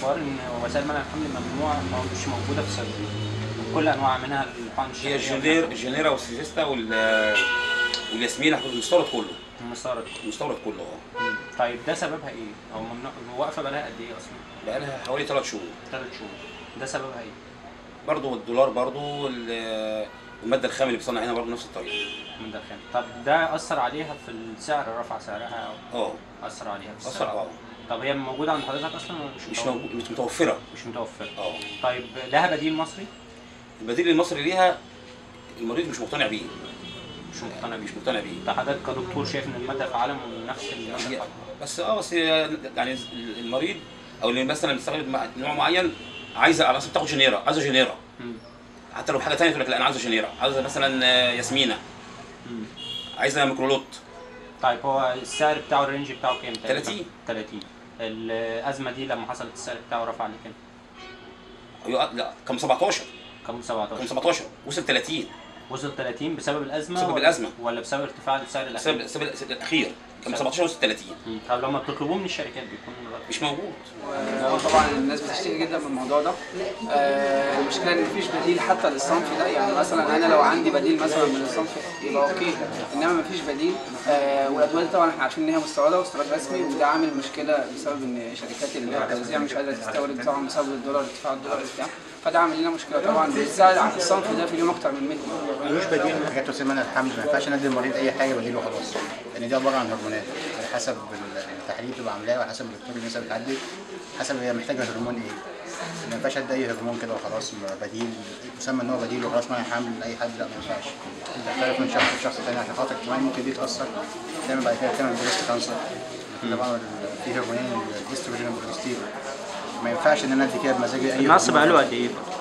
اخبار ان وسائل منع الحمل ممنوعه او مش موجوده في الصيدليه كل انواع منها الحقن هي الشهريه الجنير الجنيرا والسيفيستا وال والياسمين المستورد كله المستورد المستورد كله اه مم. طيب ده سببها ايه؟ او ممنوع واقفه بقالها قد ايه اصلا؟ بقى لها حوالي ثلاث شهور ثلاث شهور ده سببها ايه؟ برضه الدولار برضه ال- الماده الخام اللي بيصنع هنا برضه نفس الطريقه من ده خام طب ده اثر عليها في السعر رفع سعرها او اه اثر عليها في اثر السعر اه طب هي موجوده عند حضرتك اصلا ولا مش مش متوفرة؟ موجود مش متوفره مش متوفره اه طيب لها بديل مصري؟ البديل المصري ليها المريض مش مقتنع بيه مش مقتنع بيه مش مقتنع بيه انت حضرتك كدكتور شايف ان الماده فعاله من نفس الماده هي- الفعالة. بس اه بس هي يعني المريض او اللي مثلا بيستخدم مع- نوع معين عايزه على اساس تاخد جنيرا عايزه جنيرا مم. حتى لو حاجه ثانيه تقول لك لا انا عايزه جنيرا عايزه مثلا آه، ياسمينه مم. عايزه ميكرولوت طيب هو السعر بتاعه الرينج بتاعه كام؟ تقريباً؟ 30. 30 الازمه دي لما حصلت السعر بتاعه رفع لكام؟ أيوة، لا كان 17 كم كان 17 17 وصل 30 وصل 30 بسبب الازمه بسبب ولا- الأزمة. ولا بسبب ارتفاع السعر بسبب الاخير؟ بسبب الأس- الاخير كان 17 وصل 30 مم. طب لما بتطلبوه من الشركات بيكون الرقم مش موجود هو طبعا الناس بتشتكي جدا من الموضوع ده آه، المشكله ان مفيش بديل حتى للصنف ده يعني مثلا انا لو عندي بديل مثلا من الصنف يبقى اوكي انما مفيش بديل آه، والادويه دي طبعا احنا عارفين ان هي مستورده واستيراد رسمي وده عامل مشكله بسبب ان شركات التوزيع مش قادره تستورد طبعا بسبب الدولار ارتفاع الدولار بتاع فده عامل لنا مشكله طبعا بيزعل عن الصنف ده في اليوم اكتر من 100 ملوش بديل من حاجات وسيله منع الحمل ما ينفعش ندي المريض اي حاجه بديل وخلاص لان دي عباره عن هرمونات على حسب التحاليل اللي بتبقى عاملاه وعلى حسب الدكتور اللي لسه بتعدي حسب هي محتاجه هرمون ايه ما ينفعش ادي اي هرمون كده وخلاص م- بديل يسمى ان هو بديل وخلاص منع الحمل لاي حد لا ما ينفعش بيختلف من شخص لشخص تاني عشان خاطر كمان ممكن دي تاثر تعمل بعد كده تعمل بريست كانسر طبعا ال- في هرمونين الاستروجين والبروستيرون ما ينفعش ان انا ادي كده بمزاجي اي النقص هرمون. بقاله قد ايه؟